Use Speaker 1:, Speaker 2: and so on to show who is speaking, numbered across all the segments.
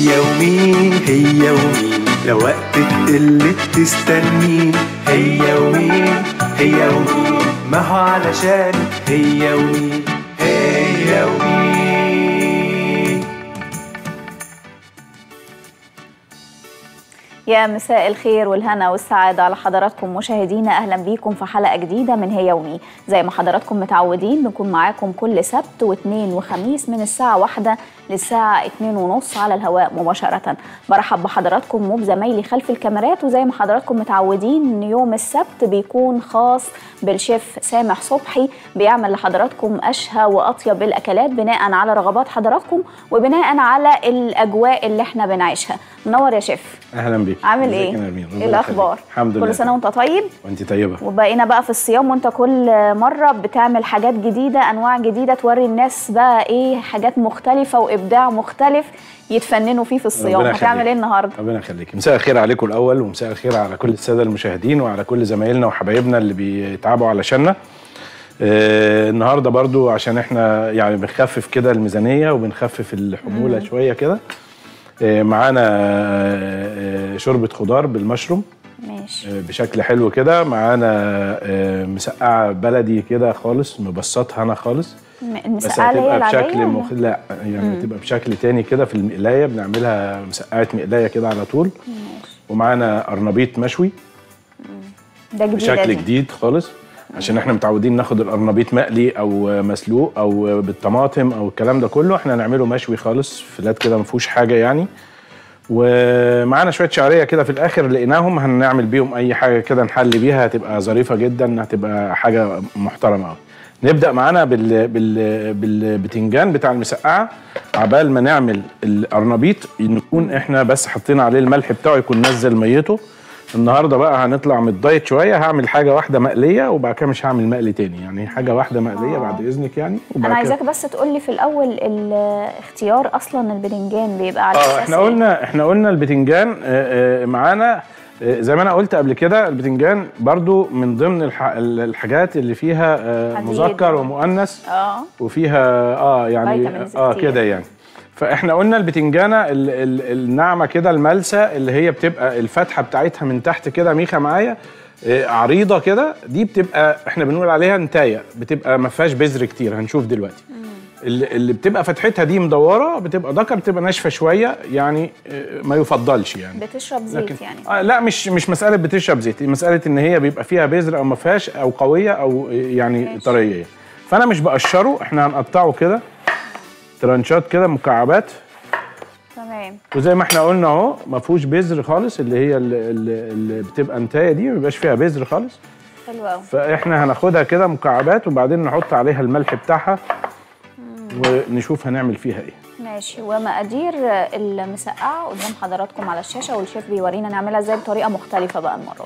Speaker 1: هي ومين هي ومين لو وقت تقل تستنين هي ومين هي ومين ما هو علشان هي ومين هي ومين
Speaker 2: يا مساء الخير والهنا والسعادة على حضراتكم مشاهدينا أهلا بيكم في حلقة جديدة من هي يومي زي ما حضراتكم متعودين بنكون معاكم كل سبت واثنين وخميس من الساعة واحدة للساعة اتنين ونص على الهواء مباشرة برحب بحضراتكم وبزمايلي خلف الكاميرات وزي ما حضراتكم متعودين ان يوم السبت بيكون خاص بالشيف سامح صبحي بيعمل لحضراتكم أشهى وأطيب الأكلات بناء على رغبات حضراتكم وبناء على الأجواء اللي احنا بنعيشها منور يا شيف
Speaker 3: اهلا بيك
Speaker 2: عامل
Speaker 3: ازيك
Speaker 2: ايه؟
Speaker 3: يا نرمين؟ ربنا
Speaker 2: ايه الاخبار؟
Speaker 3: يخليك. الحمد لله
Speaker 2: كل سنه وانت طيب
Speaker 3: وانت طيبه
Speaker 2: وبقينا بقى في الصيام وانت كل مره بتعمل حاجات جديده انواع جديده توري الناس بقى ايه حاجات مختلفه وابداع مختلف يتفننوا فيه في الصيام
Speaker 3: ربنا
Speaker 2: هتعمل
Speaker 3: يخليك.
Speaker 2: ايه النهارده؟
Speaker 3: ربنا يخليك مساء الخير عليكم الاول ومساء الخير على كل الساده المشاهدين وعلى كل زمايلنا وحبايبنا اللي بيتعبوا علشاننا آه النهارده برضو عشان احنا يعني بنخفف كده الميزانيه وبنخفف الحموله شويه كده آه معانا آه شوربه خضار بالمشروم
Speaker 2: ماشي
Speaker 3: آه بشكل حلو كده معانا آه مسقعه بلدي كده خالص مبسطها انا خالص
Speaker 2: م-
Speaker 3: بس
Speaker 2: المسقعه اللي هي
Speaker 3: هتبقى
Speaker 2: العاديه
Speaker 3: بشكل
Speaker 2: ولا؟
Speaker 3: مخ... لا يعني هتبقى بشكل تاني كده في المقلايه بنعملها مسقعه مقلايه كده على طول ومعانا قرنبيط مشوي
Speaker 2: ده جديد
Speaker 3: بشكل جديد خالص عشان احنا متعودين ناخد القرنبيط مقلي او مسلوق او بالطماطم او الكلام ده كله احنا نعمله مشوي خالص فلات كده ما فيهوش حاجه يعني ومعانا شويه شعريه كده في الاخر لقيناهم هنعمل بيهم اي حاجه كده نحلي بيها هتبقى ظريفه جدا هتبقى حاجه محترمه قوي نبدا معانا بال بال بالبتنجان بتاع المسقعه عبال ما نعمل القرنبيط نكون احنا بس حطينا عليه الملح بتاعه يكون نزل ميته النهارده بقى هنطلع من الدايت شويه هعمل حاجه واحده مقليه وبعد كده مش هعمل مقلي تاني يعني حاجه واحده مقليه بعد اذنك يعني وبعد
Speaker 2: انا
Speaker 3: كده-
Speaker 2: عايزاك بس تقول لي في الاول الاختيار اصلا البدنجان بيبقى على
Speaker 3: اه
Speaker 2: اساس
Speaker 3: احنا
Speaker 2: إيه؟
Speaker 3: قلنا احنا قلنا البتنجان آه، آه، معانا آه، زي ما انا قلت قبل كده البتنجان برضو من ضمن الح- الحاجات اللي فيها آه،
Speaker 2: حديد.
Speaker 3: مذكر ومؤنث
Speaker 2: اه
Speaker 3: وفيها اه يعني
Speaker 2: فيتامينز
Speaker 3: اه
Speaker 2: كتير.
Speaker 3: كده يعني فاحنا قلنا البتنجانه ال ال الناعمه كده الملسه اللي هي بتبقى الفتحه بتاعتها من تحت كده ميخه معايا آه، عريضه كده دي بتبقى احنا بنقول عليها نتايه بتبقى ما فيهاش بذر كتير هنشوف دلوقتي اللي اللي بتبقى فتحتها دي مدوره بتبقى ذكر بتبقى ناشفه شويه يعني آه، ما يفضلش يعني
Speaker 2: بتشرب زيت يعني
Speaker 3: آه لا مش مش مساله بتشرب زيت مساله ان هي بيبقى فيها بذر او ما فيهاش او قويه او يعني
Speaker 2: ماشي.
Speaker 3: طريه فانا مش بقشره احنا هنقطعه كده ترانشات كده مكعبات
Speaker 2: تمام
Speaker 3: وزي ما احنا قلنا اهو ما فيهوش بذر خالص اللي هي اللي, اللي, اللي بتبقى انتايه دي ما بيبقاش فيها بذر خالص
Speaker 2: حلو قوي
Speaker 3: فاحنا هناخدها كده مكعبات وبعدين نحط عليها الملح بتاعها ونشوف هنعمل فيها ايه
Speaker 2: ماشي ومقادير المسقعه قدام حضراتكم على الشاشه والشيف بيورينا نعملها ازاي بطريقه مختلفه بقى المره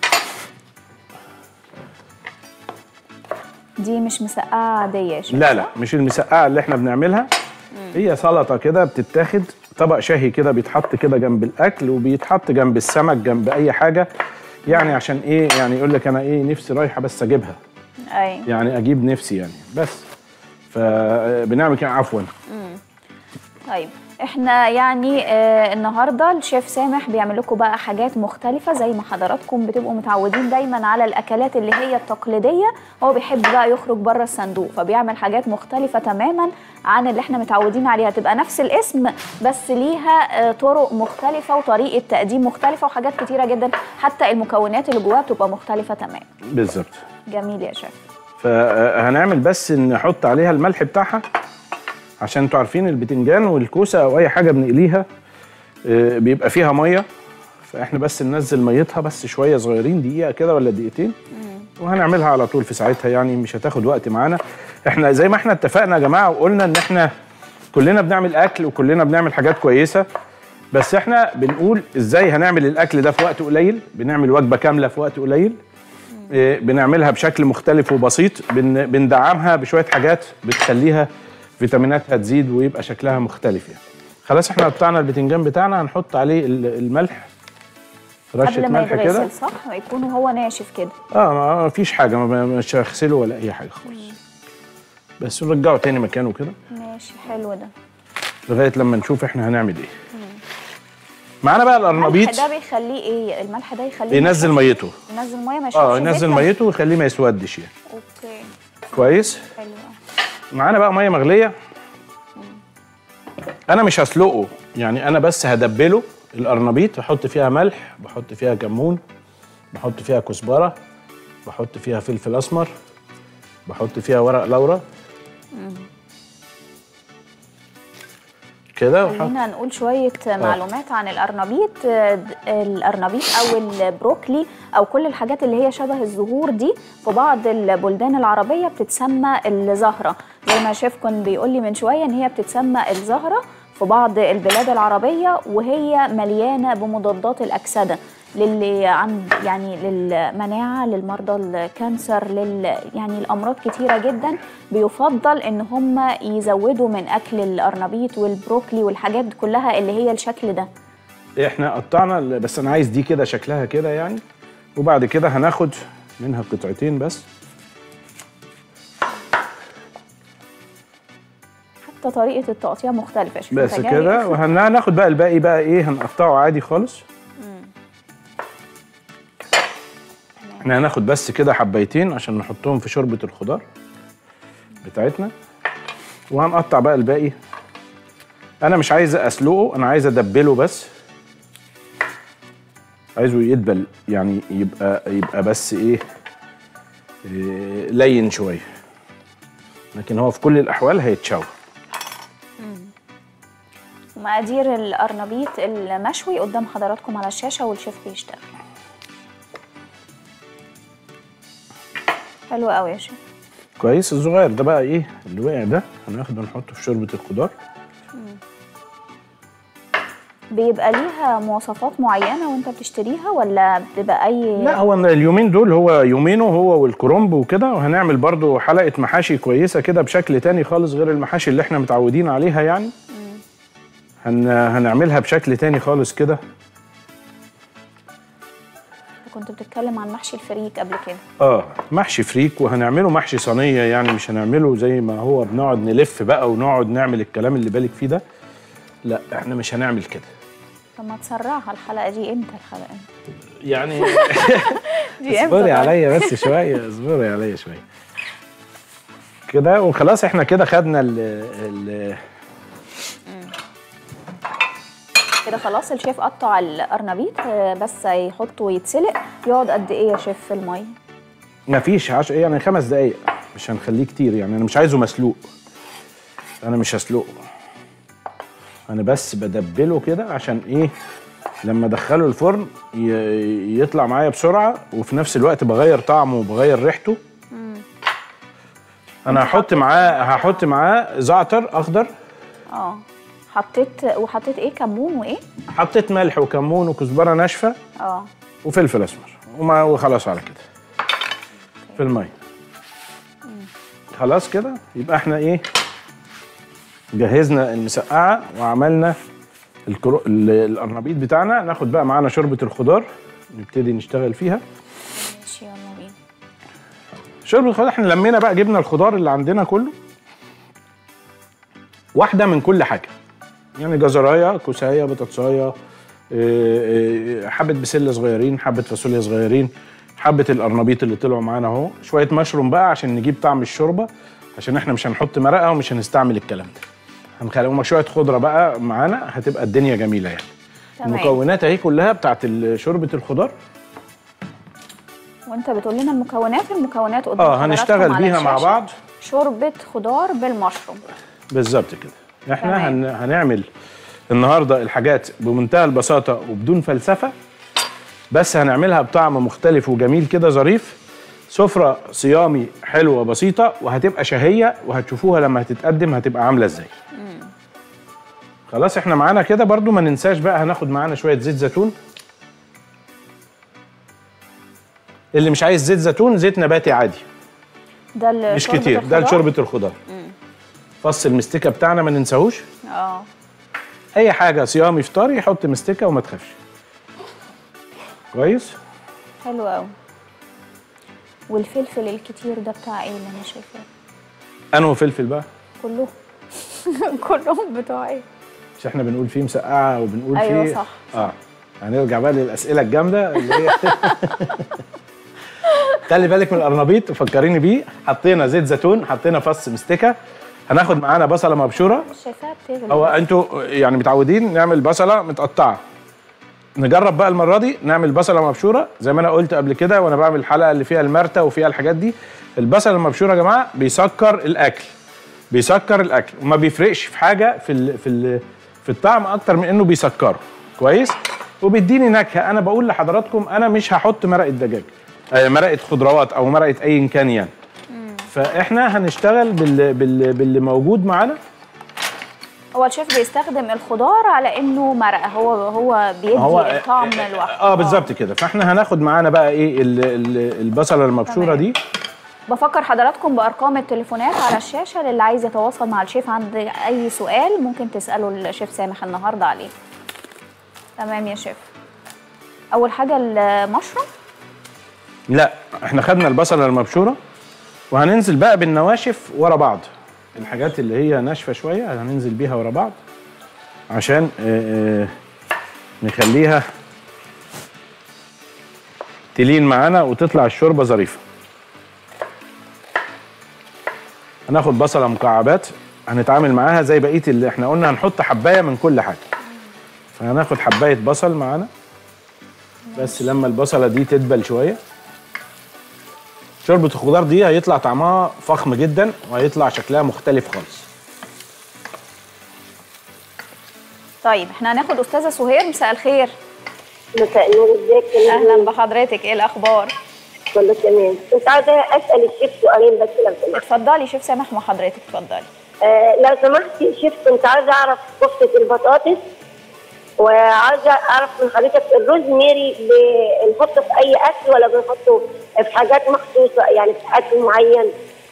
Speaker 2: دي دي مش مسقعه عاديه يا شيف
Speaker 3: لا لا
Speaker 2: صح؟
Speaker 3: مش المسقعه اللي احنا بنعملها هي سلطه كده بتتاخد طبق شاهي كده بيتحط كده جنب الاكل وبيتحط جنب السمك جنب اي حاجه يعني عشان ايه يعني يقول لك انا ايه نفسي رايحه بس اجيبها
Speaker 2: اي
Speaker 3: يعني اجيب نفسي يعني بس فبنعمل كده عفوا
Speaker 2: طيب احنا يعني آه النهارده الشيف سامح بيعمل لكم بقى حاجات مختلفه زي ما حضراتكم بتبقوا متعودين دايما على الاكلات اللي هي التقليديه هو بيحب بقى يخرج بره الصندوق فبيعمل حاجات مختلفه تماما عن اللي احنا متعودين عليها تبقى نفس الاسم بس ليها آه طرق مختلفه وطريقه تقديم مختلفه وحاجات كتيره جدا حتى المكونات اللي جواها بتبقى مختلفه تماما
Speaker 3: بالظبط
Speaker 2: جميل يا شيف
Speaker 3: فهنعمل بس نحط عليها الملح بتاعها عشان انتوا عارفين البتنجان والكوسه او اي حاجه بنقليها آه، بيبقى فيها ميه فاحنا بس ننزل ميتها بس شويه صغيرين دقيقه كده ولا دقيقتين وهنعملها على طول في ساعتها يعني مش هتاخد وقت معانا احنا زي ما احنا اتفقنا يا جماعه وقلنا ان احنا كلنا بنعمل اكل وكلنا بنعمل حاجات كويسه بس احنا بنقول ازاي هنعمل الاكل ده في وقت قليل بنعمل وجبه كامله في وقت قليل إيه، بنعملها بشكل مختلف وبسيط بن بندعمها بشويه حاجات بتخليها فيتاميناتها تزيد ويبقى شكلها مختلف يعني خلاص احنا قطعنا البتنجان بتاعنا هنحط عليه ال- الملح رشه
Speaker 2: قبل ما
Speaker 3: ملح كده
Speaker 2: يتغسل صح يكون هو ناشف كده
Speaker 3: اه ما ما فيش حاجه ما- مش هغسله ولا اي حاجه خالص بس نرجعه تاني مكانه كده
Speaker 2: ماشي حلو ده
Speaker 3: لغايه لما نشوف احنا هنعمل ايه معانا بقى
Speaker 2: الملح
Speaker 3: القرنبيط
Speaker 2: ده بيخليه ايه الملح ده يخليه
Speaker 3: بينزل
Speaker 2: ما
Speaker 3: ميته
Speaker 2: يشربش- ينزل ميه ما يشربش
Speaker 3: اه
Speaker 2: زيت
Speaker 3: ينزل
Speaker 2: ولا-
Speaker 3: ميته ويخليه ما يسودش يعني
Speaker 2: اوكي
Speaker 3: كويس
Speaker 2: حلو
Speaker 3: معانا بقى ميه مغليه انا مش هسلقه يعني انا بس هدبله القرنبيط بحط فيها ملح بحط فيها كمون بحط فيها كزبره بحط فيها فلفل اسمر بحط فيها ورق لورا كده وحط
Speaker 2: خلينا نقول شوية معلومات عن الأرنبيط آه، د- الأرنبيط أو البروكلي أو كل الحاجات اللي هي شبه الزهور دي في بعض البلدان العربية بتتسمى الزهرة زي ما شيف كان بيقول لي من شوية إن هي بتتسمى الزهرة في بعض البلاد العربية وهي مليانة بمضادات الأكسدة للي عند يعني للمناعة للمرضى الكانسر لل يعني الأمراض كتيرة جدا بيفضل إن هم يزودوا من أكل الأرنبيط والبروكلي والحاجات دي كلها اللي هي الشكل ده
Speaker 3: احنا قطعنا ال- بس انا عايز دي كده شكلها كده يعني وبعد كده هناخد منها قطعتين بس
Speaker 2: حتى طريقة التقطيع مختلفة شوف
Speaker 3: بس
Speaker 2: أنت جاي-
Speaker 3: كده وهناخد بقى الباقي بقى ايه هنقطعه عادي خالص احنا هناخد بس كده حبايتين عشان نحطهم في شوربة الخضار بتاعتنا وهنقطع بقى الباقي انا مش عايز اسلقه انا عايز ادبله بس عايزه يدبل يعني يبقى يبقى بس ايه, إيه لين شويه لكن هو في كل الاحوال هيتشوى
Speaker 2: مقادير الأرنبيط المشوي قدام حضراتكم على الشاشة والشيف بيشتغل حلو قوي يا شيف
Speaker 3: كويس الصغير ده بقى ايه اللي وقع ده هناخده نحطه في شوربه الخضار
Speaker 2: بيبقى ليها مواصفات معينة وانت بتشتريها ولا بتبقى أي
Speaker 3: لا هو اليومين دول هو يومينه هو والكرنب وكده وهنعمل برضو حلقه محاشي كويسه كده بشكل تاني خالص غير المحاشي اللي احنا متعودين عليها يعني هن هنعملها بشكل تاني خالص كده
Speaker 2: كنت بتتكلم عن محشي الفريك قبل كده
Speaker 3: اه محشي فريك وهنعمله محشي صينيه يعني مش هنعمله زي ما هو بنقعد نلف بقى ونقعد نعمل الكلام اللي بالك فيه ده لا احنا مش هنعمل كده
Speaker 2: طب ما تسرعها الحلقة دي امتى الحلقة
Speaker 3: يعني
Speaker 2: دي
Speaker 3: اصبري
Speaker 2: طيب؟
Speaker 3: عليا بس شويه اصبري عليا شويه كده وخلاص احنا كده خدنا ال ال
Speaker 2: كده خلاص الشيف قطع القرنبيط آه، بس هيحطه ويتسلق يقعد قد ايه يا شيف في المية
Speaker 3: ما فيش عش... يعني خمس دقايق مش هنخليه كتير يعني انا مش عايزه مسلوق انا مش هسلقه انا بس بدبله كده عشان ايه لما ادخله الفرن ي... يطلع معايا بسرعه وفي نفس الوقت بغير طعمه وبغير ريحته انا هحط معاه هحط معاه زعتر اخضر
Speaker 2: اه حطيت وحطيت ايه كمون وايه
Speaker 3: حطيت ملح وكمون وكزبره ناشفه
Speaker 2: اه
Speaker 3: وفلفل اسمر وما وخلاص على كده في الميه خلاص كده يبقى احنا ايه جهزنا المسقعه وعملنا الكرو... ال- القرنبيط بتاعنا ناخد بقى معانا شوربه الخضار نبتدي نشتغل فيها
Speaker 2: ماشي يلا بينا
Speaker 3: شوربه الخضار احنا لمينا بقى جبنا الخضار اللي عندنا كله واحده من كل حاجه يعني جزرايه كوسايه بطاطسايه إيه، إيه، حبه بسله صغيرين حبه فاصوليا صغيرين حبه القرنبيط اللي طلعوا معانا اهو شويه مشروم بقى عشان نجيب طعم الشوربه عشان احنا مش هنحط مرقه ومش هنستعمل الكلام ده هنخليهم شويه خضره بقى معانا هتبقى الدنيا جميله يعني
Speaker 2: تمام.
Speaker 3: المكونات اهي كلها بتاعت ال- شوربه الخضار
Speaker 2: وانت بتقول لنا المكونات المكونات قدام
Speaker 3: اه
Speaker 2: حضراتكم
Speaker 3: هنشتغل
Speaker 2: على
Speaker 3: بيها مع
Speaker 2: الشاشة.
Speaker 3: بعض
Speaker 2: شوربة خضار بالمشروم
Speaker 3: بالظبط كده احنا
Speaker 2: تمام.
Speaker 3: هن... هنعمل النهارده الحاجات بمنتهى البساطه وبدون فلسفه بس هنعملها بطعم مختلف وجميل كده ظريف سفرة صيامي حلوة بسيطة وهتبقى شهية وهتشوفوها لما هتتقدم هتبقى عاملة ازاي خلاص احنا معانا كده برضو ما ننساش بقى هناخد معانا شوية زيت زيتون اللي مش عايز زيت زيتون زيت نباتي عادي
Speaker 2: ده ال-
Speaker 3: مش
Speaker 2: شوربة
Speaker 3: كتير ده
Speaker 2: الخضار؟
Speaker 3: لشوربة الخضار فص المستكة بتاعنا ما ننساهوش
Speaker 2: اه
Speaker 3: اي حاجه صيامي فطاري يحط مستكه وما تخافش كويس
Speaker 2: حلو قوي والفلفل الكتير ده بتاع ايه اللي انا شايفاه
Speaker 3: انه فلفل بقى
Speaker 2: كلهم كلهم بتوع ايه
Speaker 3: مش احنا بنقول فيه مسقعه وبنقول
Speaker 2: أيوة
Speaker 3: فيه
Speaker 2: صح،
Speaker 3: اه هنرجع بقى للاسئله الجامده اللي هي خلي بالك من القرنبيط فكريني بيه حطينا زيت زيتون حطينا فص مستكه هناخد معانا بصله مبشوره
Speaker 2: مش شايفاها بتغلي
Speaker 3: هو انتوا يعني متعودين نعمل بصله متقطعه نجرب بقى المره دي نعمل بصله مبشوره زي ما انا قلت قبل كده وانا بعمل الحلقه اللي فيها المرته وفيها الحاجات دي البصل المبشوره يا جماعه بيسكر الاكل بيسكر الاكل وما بيفرقش في حاجه في ال في ال في الطعم اكتر من انه بيسكره كويس وبيديني نكهه انا بقول لحضراتكم انا مش هحط مرقه دجاج آه، مرقه خضروات او مرقه ايا كان يعني فاحنا هنشتغل بال بال باللي موجود معانا
Speaker 2: هو الشيف بيستخدم الخضار على انه مرقه هو هو بيدي الطعم لوحده
Speaker 3: اه بالظبط كده فاحنا هناخد معانا بقى ايه ال- ال- البصله المبشوره
Speaker 2: تمام.
Speaker 3: دي
Speaker 2: بفكر حضراتكم بارقام التليفونات على الشاشه للي عايز يتواصل مع الشيف عند اي سؤال ممكن تساله الشيف سامح النهارده عليه تمام يا شيف اول حاجه المشروم
Speaker 3: لا احنا خدنا البصله المبشوره وهننزل بقى بالنواشف ورا بعض الحاجات اللي هي ناشفه شويه هننزل بيها ورا بعض عشان آه، آه، نخليها تلين معانا وتطلع الشوربه ظريفه هناخد بصله مكعبات هنتعامل معاها زي بقيه اللي احنا قلنا هنحط حبايه من كل حاجه فهناخد حبايه بصل معانا بس لما البصله دي تدبل شويه شوربه الخضار دي هيطلع طعمها فخم جدا وهيطلع شكلها مختلف خالص
Speaker 2: طيب احنا هناخد استاذه سهير مساء الخير
Speaker 4: مساء النور ازيك يا
Speaker 2: اهلا
Speaker 4: نجم؟
Speaker 2: بحضرتك ايه الاخبار
Speaker 4: كله تمام كنت عايزه اسال الشيف سؤالين بس لو سمحت
Speaker 2: اتفضلي شيف سامح مع حضرتك اتفضلي
Speaker 4: آه لو سمحت يا شيف كنت عايزه اعرف كفته البطاطس وعايزه اعرف من حضرتك الروز ميري بنحطه في اي اكل ولا بنحطه في حاجات مخصوصه يعني في اكل معين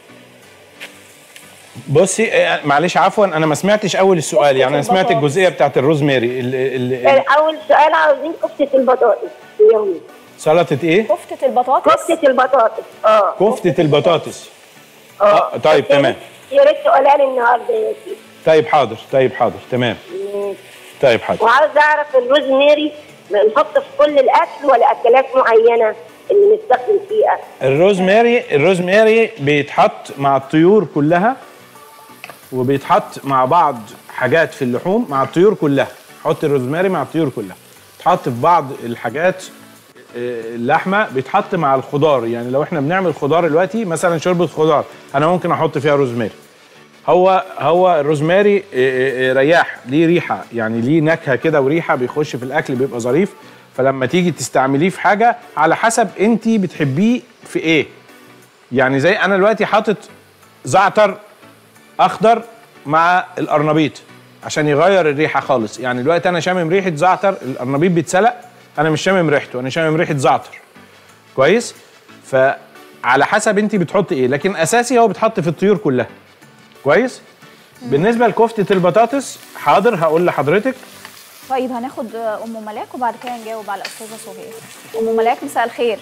Speaker 3: بصي آه، معلش عفوا انا ما سمعتش اول السؤال يعني انا سمعت
Speaker 2: البطاطس.
Speaker 3: الجزئيه بتاعت الروزماري ال- ال- ال-
Speaker 4: اول سؤال عاوزين كفته البطاطس يومي
Speaker 3: سلطه ايه
Speaker 2: كفته البطاطس
Speaker 4: كفته البطاطس اه
Speaker 3: كفته البطاطس آه، طيب تمام
Speaker 4: يا ريت سؤالين النهارده يا شيف
Speaker 3: طيب حاضر طيب حاضر تمام طيب حاضر
Speaker 4: وعاوز اعرف الروز ميري بنحطه في كل الاكل ولا اكلات معينه اللي نستخدم فيها
Speaker 3: الروزماري الروزماري بيتحط مع الطيور كلها وبيتحط مع بعض حاجات في اللحوم مع الطيور كلها حط الروزماري مع الطيور كلها بيتحط في بعض الحاجات آه، اللحمه بيتحط مع الخضار يعني لو احنا بنعمل خضار دلوقتي مثلا شوربه خضار انا ممكن احط فيها روزماري هو هو الروزماري آه، آه، آه، رياح ليه ريحه يعني ليه نكهه كده وريحه بيخش في الاكل بيبقى ظريف فلما تيجي تستعمليه في حاجه على حسب انت بتحبيه في ايه يعني زي انا دلوقتي حاطط زعتر اخضر مع القرنبيط عشان يغير الريحه خالص يعني دلوقتي انا شامم ريحه زعتر القرنبيط بيتسلق انا مش شامم ريحته انا شامم ريحه زعتر كويس فعلى حسب انت بتحطي ايه لكن اساسي هو بيتحط في الطيور كلها كويس بالنسبه لكفته البطاطس حاضر هقول لحضرتك
Speaker 2: طيب هناخد ام ملاك وبعد كده نجاوب على الاستاذه سهير ام ملاك مساء الخير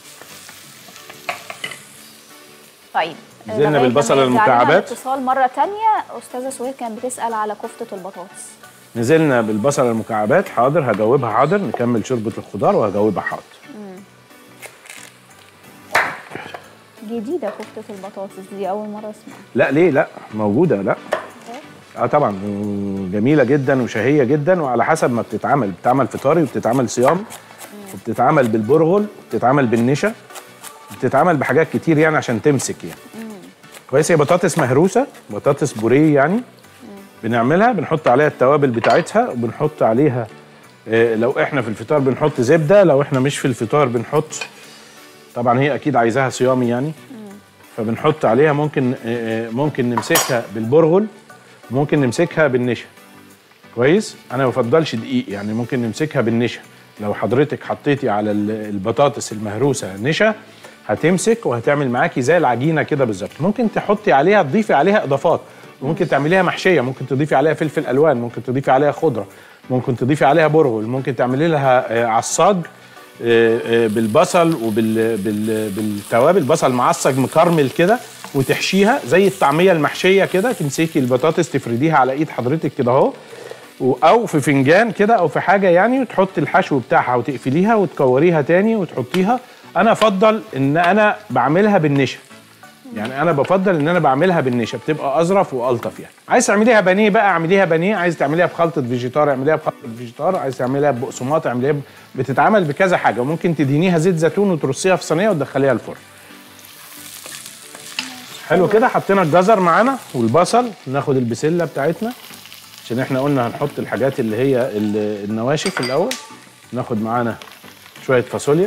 Speaker 2: طيب
Speaker 3: نزلنا
Speaker 2: لغاية
Speaker 3: بالبصل
Speaker 2: لما يرجع لنا
Speaker 3: المكعبات.
Speaker 2: الاتصال مره تانية استاذه سهير كانت بتسال على كفته البطاطس
Speaker 3: نزلنا بالبصل المكعبات حاضر هجاوبها حاضر نكمل شوربه الخضار وهجاوبها حاضر
Speaker 2: جديده كفته البطاطس دي اول مره اسمعها
Speaker 3: لا ليه لا موجوده لا اه طبعا جميله جدا وشهيه جدا وعلى حسب ما بتتعمل بتتعمل فطاري وبتتعمل صيام وبتتعمل بالبرغل وبتتعمل بالنشا بتتعمل بحاجات كتير يعني عشان تمسك يعني كويس هي بطاطس مهروسه بطاطس بوريه يعني بنعملها بنحط عليها التوابل بتاعتها وبنحط عليها آه، لو احنا في الفطار بنحط زبده لو احنا مش في الفطار بنحط طبعا هي اكيد عايزاها صيامي يعني فبنحط عليها ممكن آه، آه، ممكن نمسكها بالبرغل ممكن نمسكها بالنشا كويس انا ما بفضلش دقيق يعني ممكن نمسكها بالنشا لو حضرتك حطيتي على ال- البطاطس المهروسه نشا هتمسك وهتعمل معاكي زي العجينه كده بالظبط ممكن تحطي عليها تضيفي عليها اضافات ممكن تعمليها محشيه ممكن تضيفي عليها فلفل الوان ممكن تضيفي عليها خضره ممكن تضيفي عليها برغل ممكن تعملي لها آه، عصاج آه، آه، بالبصل وبالتوابل بصل معصج مكرمل كده وتحشيها زي الطعميه المحشيه كده تمسكي البطاطس تفرديها على ايد حضرتك كده اهو و- او في فنجان كده او في حاجه يعني وتحط الحشو بتاعها وتقفليها وتكوريها تاني وتحطيها انا افضل ان انا بعملها بالنشا يعني انا بفضل ان انا بعملها بالنشا بتبقى اظرف والطف يعني عايز تعمليها بانيه بقى اعمليها بانيه عايز تعمليها بخلطه فيجيتار اعمليها بخلطه فيجيتار عايز تعمليها بقسماط اعمليها ب... بتتعمل بكذا حاجه وممكن تدينيها زيت زيتون وترصيها في صينيه وتدخليها الفرن حلو كده حطينا الجزر معانا والبصل ناخد البسله بتاعتنا عشان احنا قلنا هنحط الحاجات اللي هي ال- النواشف الاول ناخد معانا شويه فاصوليا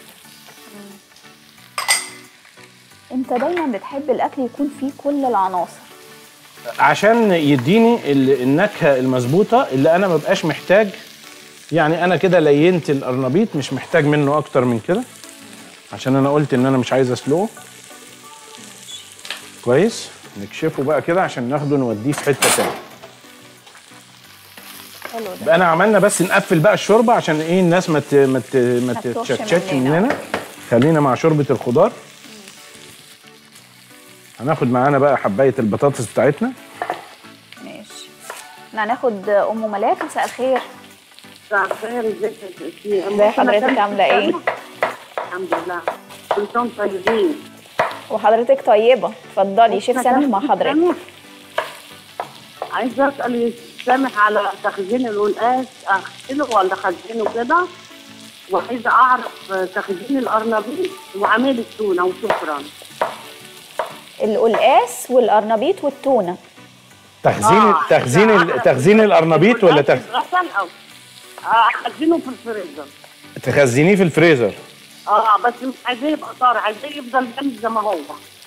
Speaker 2: انت دايما بتحب الاكل يكون فيه كل العناصر
Speaker 3: عشان يديني ال- النكهه المظبوطه اللي انا ما بقاش محتاج يعني انا كده لينت القرنبيط مش محتاج منه اكتر من كده عشان انا قلت ان انا مش عايز اسلقه كويس نكشفه بقى كده عشان ناخده نوديه في حته تانية
Speaker 2: حلو ده
Speaker 3: بقى انا عملنا بس نقفل بقى الشوربه عشان ايه الناس ما ت- ما ت- ما
Speaker 2: ما تتوهش
Speaker 3: تتشتتش
Speaker 2: مننا.
Speaker 3: مننا خلينا مع شوربه الخضار هناخد معانا بقى حبايه البطاطس بتاعتنا
Speaker 2: ماشي احنا هناخد ام ملاك مساء الخير
Speaker 5: مساء الخير ازيك يا
Speaker 2: ازي حضرتك عامله ايه
Speaker 5: الحمد لله كلكم طيبين
Speaker 2: وحضرتك طيبه اتفضلي شيف سامح مع حضرتك
Speaker 5: سامح. عايزه اسال سامح على تخزين القلقاس اغسله ولا اخزنه كده وعايزه اعرف تخزين القرنبيط وعميل التونه وشكرا
Speaker 2: القلقاس والقرنبيط والتونه
Speaker 3: تخزين
Speaker 5: آه،
Speaker 3: تخزين ال-
Speaker 5: أعرف
Speaker 3: تخزين القرنبيط ولا تخ...
Speaker 5: غسل او آه، اخزنه في الفريزر
Speaker 3: تخزنيه في الفريزر
Speaker 5: اه بس مش عايزاه يبقى طار عايزاه يفضل جامد زي ما هو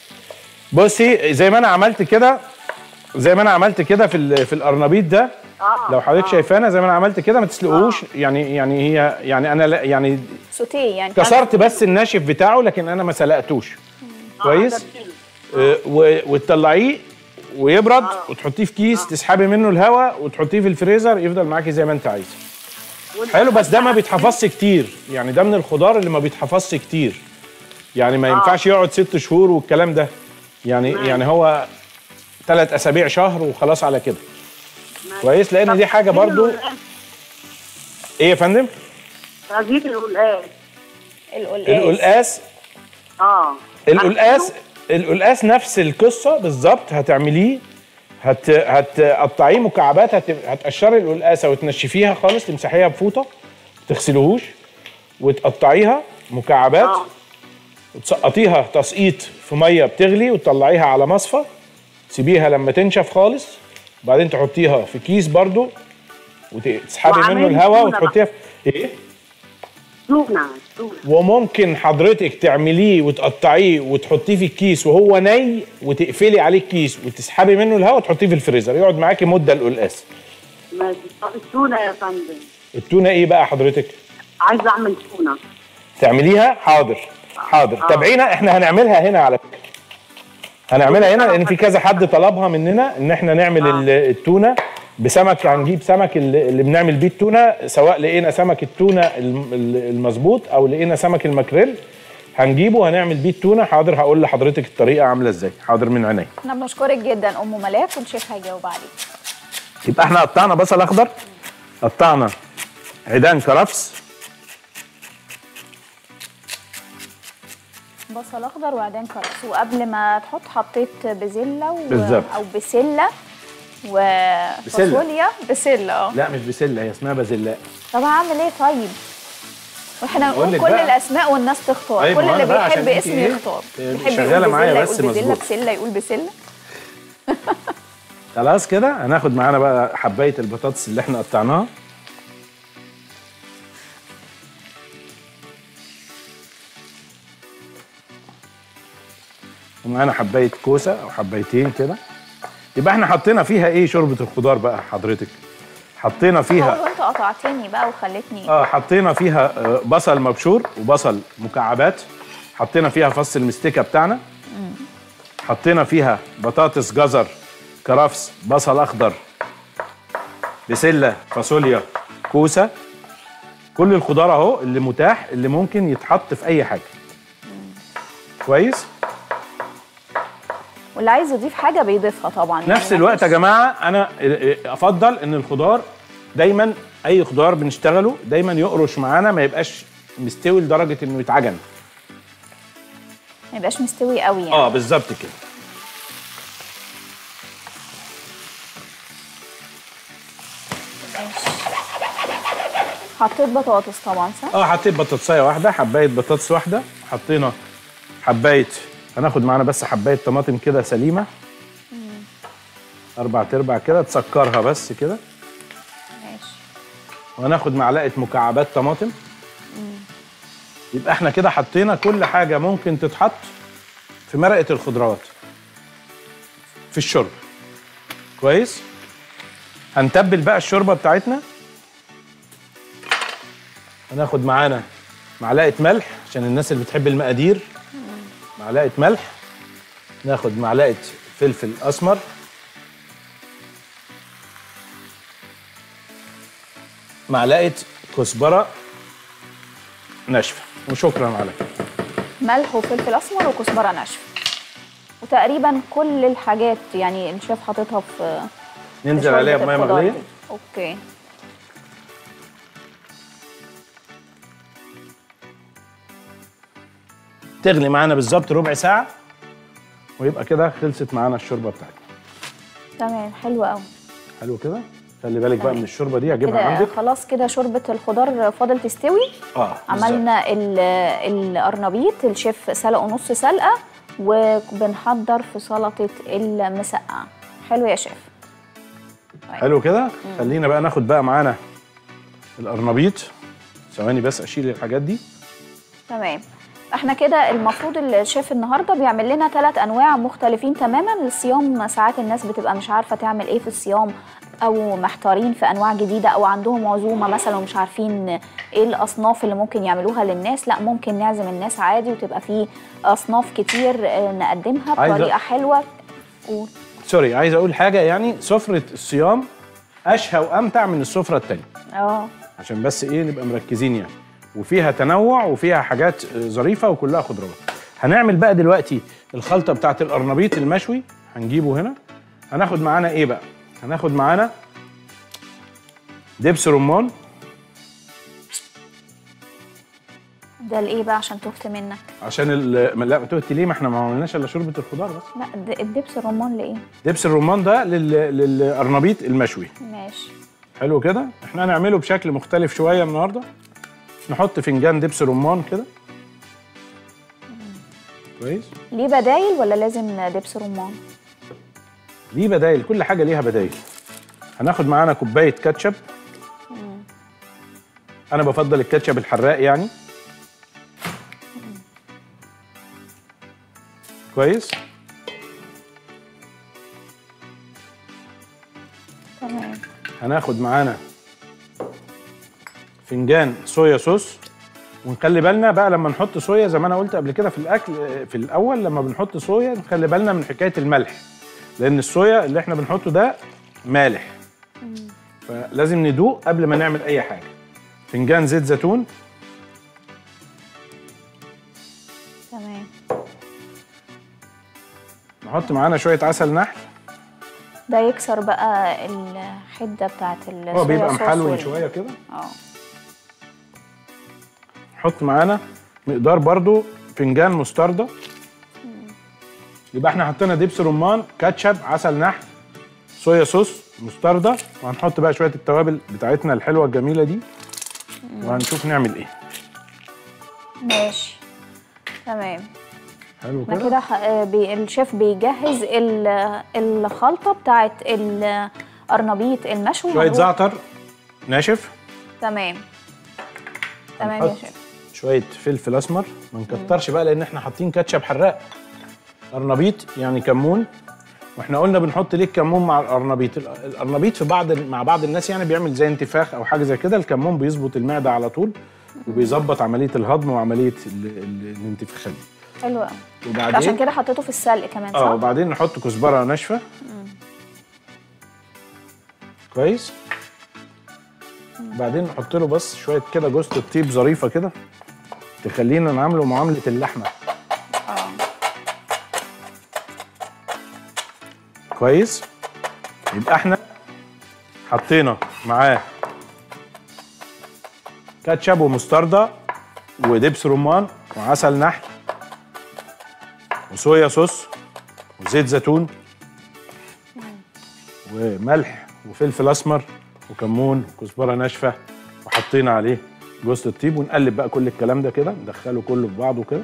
Speaker 3: بصي زي ما انا عملت كده زي ما انا عملت كده في ال- في القرنبيط ده
Speaker 5: اه
Speaker 3: لو حضرتك
Speaker 5: آه.
Speaker 3: شايفانا زي ما انا عملت كده ما تسلقوش يعني يعني هي يعني انا لا يعني
Speaker 2: سوتيه يعني
Speaker 3: كسرت بس الناشف بتاعه لكن انا ما سلقتوش كويس
Speaker 5: ده
Speaker 3: آه، و- وتطلعيه ويبرد وتحطيه في كيس تسحبي منه الهواء وتحطيه في الفريزر يفضل معاكي زي ما انت عايزه حلو بس ده ما بيتحفظش كتير يعني ده من الخضار اللي ما بيتحفظش كتير يعني ما ينفعش يقعد ست شهور والكلام ده يعني يعني هو ثلاث اسابيع شهر وخلاص على كده كويس لان دي حاجه برضو ايه يا فندم
Speaker 5: تغذيه القلقاس
Speaker 2: القلقاس
Speaker 3: القلقاس
Speaker 5: اه
Speaker 3: القلقاس القلقاس نفس القصه بالظبط هتعمليه هت هتقطعيه مكعبات هت... هتقشري القلقاسه وتنشفيها خالص تمسحيها بفوطه ما تغسلوهوش وتقطعيها مكعبات
Speaker 5: اه
Speaker 3: وتسقطيها تسقيط في ميه بتغلي وتطلعيها على مصفى تسيبيها لما تنشف خالص وبعدين تحطيها في كيس برضو وتسحبي منه
Speaker 5: وعمايل
Speaker 3: الهواء
Speaker 5: تونة
Speaker 3: وتحطيها في ايه
Speaker 5: تونه تونه
Speaker 3: وممكن حضرتك تعمليه وتقطعيه وتحطيه في الكيس وهو ني وتقفلي عليه الكيس وتسحبي منه الهواء وتحطيه في الفريزر يقعد معاكي مده القلقاس
Speaker 5: ماشي طب التونه يا فندم
Speaker 3: التونه ايه بقى حضرتك
Speaker 5: عايزه اعمل تونه
Speaker 3: تعمليها حاضر حاضر تابعينا احنا هنعملها هنا على فكره هنعملها هنا لان في كذا حد طلبها مننا ان احنا نعمل ال- التونه بسمك هنجيب سمك اللي اللي بنعمل بيه التونه سواء لقينا سمك التونه الم- ال- المظبوط او لقينا سمك الماكريل هنجيبه هنعمل بيه التونه حاضر هقول لحضرتك الطريقه عامله ازاي حاضر من عينيا
Speaker 2: احنا بنشكرك جدا ام ملاك والشيف هيجاوب عليك
Speaker 3: يبقى احنا قطعنا بصل اخضر قطعنا عيدان كرفس
Speaker 2: بصل اخضر وعيدان كرفس وقبل ما تحط حطيت بزله و...
Speaker 3: بالظبط.
Speaker 2: او بسله وفاصوليا بسله اه
Speaker 3: لا مش بسله هي اسمها بازلاء
Speaker 2: طب هعمل ايه طيب واحنا
Speaker 3: أقول
Speaker 2: نقول
Speaker 3: لك
Speaker 2: كل
Speaker 3: بقى.
Speaker 2: الاسماء والناس تختار
Speaker 3: أيوة،
Speaker 2: كل
Speaker 3: ما أنا
Speaker 2: اللي
Speaker 3: بقى عشان
Speaker 2: بيحب
Speaker 3: أنت
Speaker 2: اسم
Speaker 3: إيه؟
Speaker 2: يختار
Speaker 3: إيه،
Speaker 2: بيحب
Speaker 3: شغالة
Speaker 2: يقول
Speaker 3: معايا
Speaker 2: بزله
Speaker 3: بس
Speaker 2: يقول بزله
Speaker 3: مظبوط.
Speaker 2: بسله يقول بسله
Speaker 3: خلاص كده هناخد معانا بقى حبايه البطاطس اللي احنا قطعناها ومعانا حبايه كوسه او حبايتين كده يبقى احنا حطينا فيها ايه شوربه الخضار بقى حضرتك حطينا فيها
Speaker 2: هو انت قطعتني بقى وخلتني
Speaker 3: اه حطينا فيها آه، بصل مبشور وبصل مكعبات حطينا فيها فص المستكه بتاعنا حطينا فيها بطاطس جزر كرفس بصل اخضر بسله فاصوليا كوسه كل الخضار اهو اللي متاح اللي ممكن يتحط في اي حاجه كويس
Speaker 2: واللي عايز يضيف حاجه بيضيفها طبعا
Speaker 3: نفس
Speaker 2: يعني
Speaker 3: الوقت يا
Speaker 2: مفيش-
Speaker 3: جماعه انا افضل ان الخضار دايما اي خضار بنشتغله دايما يقرش معانا ما يبقاش مستوي لدرجه انه يتعجن
Speaker 2: ما يبقاش مستوي قوي يعني
Speaker 3: اه بالظبط كده
Speaker 2: ماشي. حطيت بطاطس طبعا صح؟
Speaker 3: اه حطيت بطاطسايه واحده حبايه بطاطس واحده حطينا حبايه هناخد معانا بس حبايه طماطم كده سليمه اربع تربع كده تسكرها بس كده
Speaker 2: ماشي
Speaker 3: وهناخد معلقه مكعبات طماطم يبقى احنا كده حطينا كل حاجه ممكن تتحط في مرقه الخضروات في الشرب كويس هنتبل بقى الشوربه بتاعتنا هناخد معانا معلقه ملح عشان الناس اللي بتحب المقادير معلقه ملح ناخد معلقه فلفل اسمر معلقه كزبره ناشفه وشكرا على كده
Speaker 2: ملح وفلفل اسمر وكزبره ناشفه وتقريبا كل الحاجات يعني الشيف حاططها في في
Speaker 3: ننزل
Speaker 2: شوربة
Speaker 3: عليها بميه
Speaker 2: الخضار
Speaker 3: مغليه
Speaker 2: دي. اوكي
Speaker 3: تغلي معانا بالظبط ربع ساعه ويبقى كده خلصت معانا الشوربه بتاعتنا
Speaker 2: تمام حلو قوي
Speaker 3: حلو كده خلي بالك بقى
Speaker 2: تمام.
Speaker 3: من الشوربه دي هجيبها
Speaker 2: كده
Speaker 3: عندك
Speaker 2: خلاص كده شوربه الخضار فاضل تستوي
Speaker 3: اه بالظبط.
Speaker 2: عملنا ال- القرنبيط الشيف سلقه نص سلقه وبنحضر في سلطه المسقعه حلو يا شيف
Speaker 3: حلو كده خلينا بقى ناخد بقى معانا القرنبيط ثواني بس اشيل الحاجات دي
Speaker 2: تمام احنا كده المفروض الشيف النهارده بيعمل لنا ثلاث انواع مختلفين تماما للصيام ساعات الناس بتبقى مش عارفه تعمل ايه في الصيام او محتارين في انواع جديده او عندهم عزومه مثلا ومش عارفين ايه الاصناف اللي ممكن يعملوها للناس لا ممكن نعزم الناس عادي وتبقى في اصناف كتير آه، نقدمها
Speaker 3: عايزة-
Speaker 2: بطريقه حلوه قول
Speaker 3: سوري عايز اقول حاجه يعني سفره الصيام اشهى وامتع من السفره التانية
Speaker 2: اه
Speaker 3: عشان بس ايه نبقى مركزين يعني وفيها تنوع وفيها حاجات آه، ظريفه وكلها خضروات هنعمل بقى دلوقتي الخلطه بتاعت القرنبيط المشوي هنجيبه هنا هناخد معانا ايه بقى هناخد معانا دبس رمان
Speaker 2: ده الايه بقى عشان تهت منك
Speaker 3: عشان ال- ما- لا تهت ليه ما احنا ما عملناش الا شوربه الخضار بس
Speaker 2: لا د- الدبس الرمان لايه
Speaker 3: دبس الرمان ده لل- للقرنبيط المشوي
Speaker 2: ماشي
Speaker 3: حلو كده احنا هنعمله بشكل مختلف شويه النهارده نحط فنجان دبس رمان كده كويس
Speaker 2: ليه بدايل ولا لازم دبس رمان
Speaker 3: ليه بدايل كل حاجه ليها بدايل هناخد معانا كوبايه كاتشب انا بفضل الكاتشب الحراق يعني كويس
Speaker 2: تمام
Speaker 3: هناخد معانا فنجان صويا صوص ونخلي بالنا بقى لما نحط صويا زي ما انا قلت قبل كده في الاكل آه، في الاول لما بنحط صويا نخلي بالنا من حكايه الملح لان الصويا اللي احنا بنحطه ده مالح فلازم ندوق قبل ما نعمل اي حاجه فنجان زيت زيتون
Speaker 2: تمام
Speaker 3: نحط معانا شويه عسل نحل
Speaker 2: ده يكسر بقى الحده بتاعت الصويا
Speaker 3: هو بيبقى
Speaker 2: صوص
Speaker 3: محلول
Speaker 2: وال-
Speaker 3: شويه كده
Speaker 2: اه
Speaker 3: نحط معانا مقدار برضو فنجان مستردة يبقى احنا حطينا دبس رمان كاتشب عسل نحل صويا صوص مستردة وهنحط بقى شوية التوابل بتاعتنا الحلوة الجميلة دي وهنشوف نعمل ايه
Speaker 2: ماشي تمام
Speaker 3: حلو
Speaker 2: احنا
Speaker 3: كده
Speaker 2: كده ح- آه، بي الشيف بيجهز ال- الخلطه بتاعت القرنبيط المشوي
Speaker 3: شوية
Speaker 2: هنقول-
Speaker 3: زعتر ناشف
Speaker 2: تمام تمام يا
Speaker 3: هنحط
Speaker 2: شيف
Speaker 3: شوية فلفل اسمر ما نكترش بقى لان احنا حاطين كاتشب حراق قرنبيط يعني كمون واحنا قلنا بنحط ليه الكمون مع القرنبيط ال- القرنبيط في بعض مع بعض الناس يعني بيعمل زي انتفاخ او حاجه زي كده الكمون بيظبط المعده على طول وبيظبط عمليه الهضم وعمليه ال- ال- الانتفاخات دي
Speaker 2: حلو قوي
Speaker 3: وبعدين
Speaker 2: عشان كده حطيته في السلق كمان صح؟
Speaker 3: اه وبعدين نحط كزبره ناشفه كويس بعدين نحط له بس شويه كده جوزة الطيب ظريفه كده تخلينا نعامله معامله اللحمه
Speaker 2: اه
Speaker 3: كويس يبقى احنا حطينا معاه كاتشب ومستردة ودبس رمان وعسل نحل وصويا صوص وزيت زيتون وملح وفلفل اسمر وكمون وكزبره ناشفه وحطينا عليه جوز الطيب ونقلب بقى كل الكلام ده كده ندخله كله في بعضه كده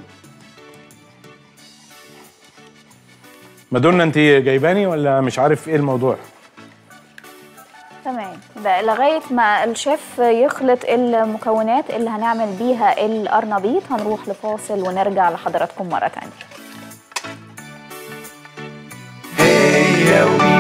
Speaker 3: مادونا انت جايباني ولا مش عارف ايه الموضوع
Speaker 2: تمام ده لغايه ما الشيف يخلط المكونات اللي هنعمل بيها القرنبيط هنروح لفاصل ونرجع لحضراتكم مره تانية
Speaker 1: هي ومين